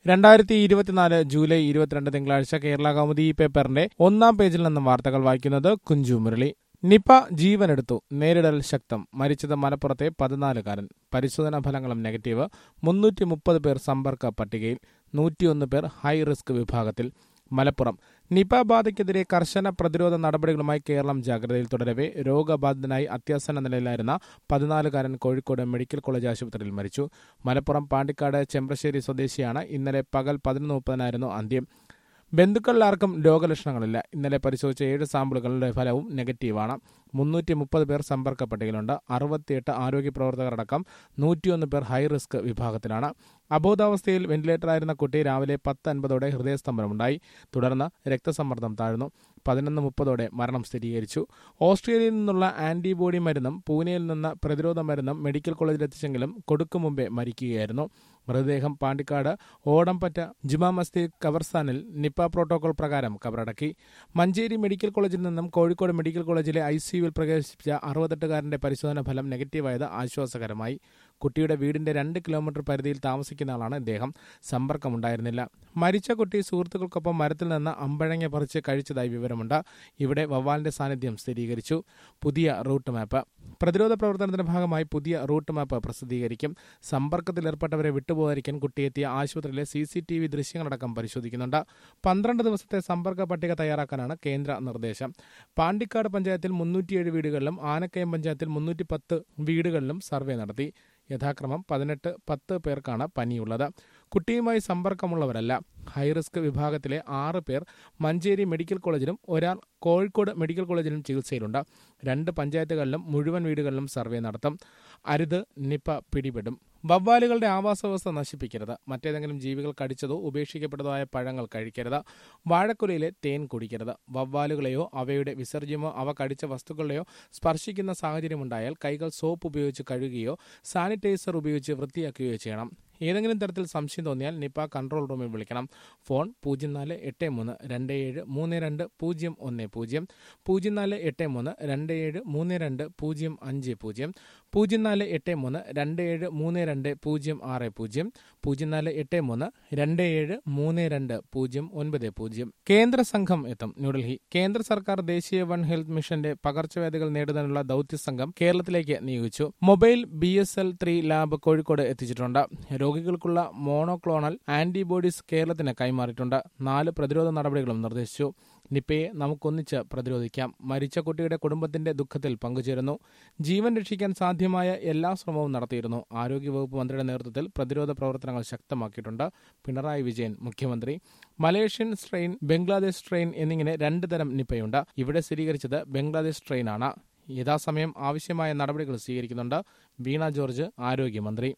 രണ്ടായിരത്തി ഇരുപത്തിനാല് ജൂലൈ ഇരുപത്തിരണ്ട് തിങ്കളാഴ്ച കേരള കൗമുദി പേപ്പറിന്റെ ഒന്നാം പേജിൽ നിന്നും വാർത്തകൾ വായിക്കുന്നത് കുഞ്ചു മുരളി നിപ ജീവനെടുത്തു നേരിടൽ ശക്തം മരിച്ചത് മലപ്പുറത്തെ പതിനാലുകാരൻ പരിശോധനാ ഫലങ്ങളും നെഗറ്റീവ് മുന്നൂറ്റി മുപ്പത് പേർ സമ്പർക്ക പട്ടികയിൽ നൂറ്റിയൊന്ന് പേർ ഹൈ റിസ്ക് വിഭാഗത്തിൽ മലപ്പുറം നിപ ബാധയ്ക്കെതിരെ കർശന പ്രതിരോധ നടപടികളുമായി കേരളം ജാഗ്രതയിൽ തുടരവെ രോഗബാധിതനായി അത്യാസന്ന നിലയിലായിരുന്ന പതിനാലുകാരൻ കോഴിക്കോട് മെഡിക്കൽ കോളേജ് ആശുപത്രിയിൽ മരിച്ചു മലപ്പുറം പാണ്ടിക്കാട് ചെമ്പ്രശ്ശേരി സ്വദേശിയാണ് ഇന്നലെ പകൽ പതിനൊന്ന് മുപ്പതിനായിരുന്നു അന്ത്യം ബന്ധുക്കളിൽ ആർക്കും രോഗലക്ഷണങ്ങളില്ല ഇന്നലെ പരിശോധിച്ച ഏഴ് സാമ്പിളുകളുടെ ഫലവും നെഗറ്റീവാണ് മുന്നൂറ്റി മുപ്പത് പേർ സമ്പർക്ക പട്ടികയിലുണ്ട് അറുപത്തിയെട്ട് ആരോഗ്യ പ്രവർത്തകരടക്കം നൂറ്റിയൊന്ന് പേർ ഹൈ റിസ്ക് വിഭാഗത്തിലാണ് അബോധാവസ്ഥയിൽ വെന്റിലേറ്ററായിരുന്ന കുട്ടി രാവിലെ പത്ത് അൻപതോടെ ഹൃദയസ്തംഭനമുണ്ടായി തുടർന്ന് രക്തസമ്മർദ്ദം താഴ്ന്നു പതിനൊന്ന് മുപ്പതോടെ മരണം സ്ഥിരീകരിച്ചു ഓസ്ട്രേലിയയിൽ നിന്നുള്ള ആന്റിബോഡി മരുന്നും പൂനെയിൽ നിന്ന് പ്രതിരോധ മരുന്നും മെഡിക്കൽ കോളേജിലെത്തിച്ചെങ്കിലും കൊടുക്കും മുമ്പേ മരിക്കുകയായിരുന്നു മൃതദേഹം പാണ്ടിക്കാട് ഓടംപറ്റ ജുമാ മസ്ജിദ് കബർസ്ഥാനിൽ നിപ്പ പ്രോട്ടോകോൾ പ്രകാരം കബറടക്കി മഞ്ചേരി മെഡിക്കൽ കോളേജിൽ നിന്നും കോഴിക്കോട് മെഡിക്കൽ കോളേജിലെ ഐ സിയുവിൽ പ്രവേശിപ്പിച്ച അറുപത്തെട്ടുകാരന്റെ പരിശോധനാ ഫലം നെഗറ്റീവായത് ആശ്വാസകരമായി കുട്ടിയുടെ വീടിന്റെ രണ്ട് കിലോമീറ്റർ പരിധിയിൽ താമസിക്കുന്ന ആളാണ് ഇദ്ദേഹം സമ്പർക്കമുണ്ടായിരുന്നില്ല മരിച്ച കുട്ടി സുഹൃത്തുക്കൾക്കൊപ്പം മരത്തിൽ നിന്ന് അമ്പഴങ്ങ പറിച്ച് കഴിച്ചതായി വിവരമുണ്ട് ഇവിടെ വവ്വാലിന്റെ സാന്നിധ്യം സ്ഥിരീകരിച്ചു പുതിയ റൂട്ട് മാപ്പ് പ്രതിരോധ പ്രവർത്തനത്തിന്റെ ഭാഗമായി പുതിയ റൂട്ട് മാപ്പ് പ്രസിദ്ധീകരിക്കും സമ്പർക്കത്തിലേർപ്പെട്ടവരെ വിട്ടുപോകാതിരിക്കാൻ കുട്ടിയെത്തിയ ആശുപത്രിയിലെ സി സി ടി വി ദൃശ്യങ്ങളടക്കം പരിശോധിക്കുന്നുണ്ട് പന്ത്രണ്ട് ദിവസത്തെ സമ്പർക്ക പട്ടിക തയ്യാറാക്കാനാണ് കേന്ദ്ര നിർദ്ദേശം പാണ്ടിക്കാട് പഞ്ചായത്തിൽ മുന്നൂറ്റിയേഴ് വീടുകളിലും ആനക്കയം പഞ്ചായത്തിൽ മുന്നൂറ്റി പത്ത് വീടുകളിലും സർവേ നടത്തി യഥാക്രമം പതിനെട്ട് പത്ത് പേർക്കാണ് പനിയുള്ളത് കുട്ടിയുമായി സമ്പർക്കമുള്ളവരല്ല ഹൈറിസ്ക് വിഭാഗത്തിലെ ആറ് പേർ മഞ്ചേരി മെഡിക്കൽ കോളേജിലും ഒരാൾ കോഴിക്കോട് മെഡിക്കൽ കോളേജിലും ചികിത്സയിലുണ്ട് രണ്ട് പഞ്ചായത്തുകളിലും മുഴുവൻ വീടുകളിലും സർവേ നടത്തും അരുത് നിപ്പ പിടിപെടും വവ്വാലുകളുടെ ആവാസവ്യവസ്ഥ നശിപ്പിക്കരുത് മറ്റേതെങ്കിലും ജീവികൾ കടിച്ചതോ ഉപേക്ഷിക്കപ്പെട്ടതോ ആയ പഴങ്ങൾ കഴിക്കരുത് വാഴക്കുലയിലെ തേൻ കുടിക്കരുത് വവ്വാലുകളെയോ അവയുടെ വിസർജ്യമോ അവ കടിച്ച വസ്തുക്കളെയോ സ്പർശിക്കുന്ന സാഹചര്യമുണ്ടായാൽ കൈകൾ സോപ്പ് ഉപയോഗിച്ച് കഴുകുകയോ സാനിറ്റൈസർ ഉപയോഗിച്ച് വൃത്തിയാക്കുകയോ ചെയ്യണം ഏതെങ്കിലും തരത്തിൽ സംശയം തോന്നിയാൽ നിപ്പ കൺട്രോൾ റൂമിൽ വിളിക്കണം ഫോൺ പൂജ്യം നാല് എട്ട് മൂന്ന് രണ്ട് ഏഴ് മൂന്ന് രണ്ട് പൂജ്യം ഒന്ന് പൂജ്യം പൂജ്യം നാല് എട്ട് മൂന്ന് രണ്ട് ഏഴ് മൂന്ന് രണ്ട് പൂജ്യം അഞ്ച് പൂജ്യം പൂജ്യം നാല് എട്ട് മൂന്ന് രണ്ട് ഏഴ് മൂന്ന് രണ്ട് പൂജ്യം ആറ് പൂജ്യം പൂജ്യം നാല് എട്ട് മൂന്ന് രണ്ട് ഏഴ് മൂന്ന് രണ്ട് പൂജ്യം ഒൻപത് പൂജ്യം കേന്ദ്ര സംഘം എത്തും ന്യൂഡൽഹി കേന്ദ്ര സർക്കാർ ദേശീയ വൺ ഹെൽത്ത് മിഷന്റെ പകർച്ചവ്യാധികൾ നേടുന്നതിനുള്ള ദൌത്യ സംഘം കേരളത്തിലേക്ക് നിയോഗിച്ചു mobile B S L three lab Kozhikode എത്തിച്ചിട്ടുണ്ട് രോഗികൾക്കുള്ള മോണോക്ലോണൽ ആന്റിബോഡീസ് കേരളത്തിന് കൈമാറിയിട്ടുണ്ട് നാല് പ്രതിരോധ നടപടികളും നിർദ്ദേശിച്ചു നിപ്പയെ നമുക്കൊന്നിച്ച് പ്രതിരോധിക്കാം മരിച്ച കുട്ടിയുടെ കുടുംബത്തിന്റെ ദുഃഖത്തിൽ പങ്കുചേരുന്നു ജീവൻ രക്ഷിക്കാൻ സാധ്യമായ എല്ലാ ശ്രമവും നടത്തിയിരുന്നു ആരോഗ്യവകുപ്പ് മന്ത്രിയുടെ നേതൃത്വത്തിൽ പ്രതിരോധ പ്രവർത്തനങ്ങൾ ശക്തമാക്കിയിട്ടുണ്ട് പിണറായി വിജയൻ മുഖ്യമന്ത്രി മലേഷ്യൻ സ്ട്രെയിൻ ബംഗ്ലാദേശ് സ്ട്രെയിൻ എന്നിങ്ങനെ രണ്ട് തരം നിപ്പയുണ്ട് ഇവിടെ സ്ഥിരീകരിച്ചത് ബംഗ്ലാദേശ് സ്ട്രെയിനാണ് യഥാസമയം ആവശ്യമായ നടപടികൾ സ്വീകരിക്കുന്നുണ്ട് വീണ ജോർജ് ആരോഗ്യമന്ത്രി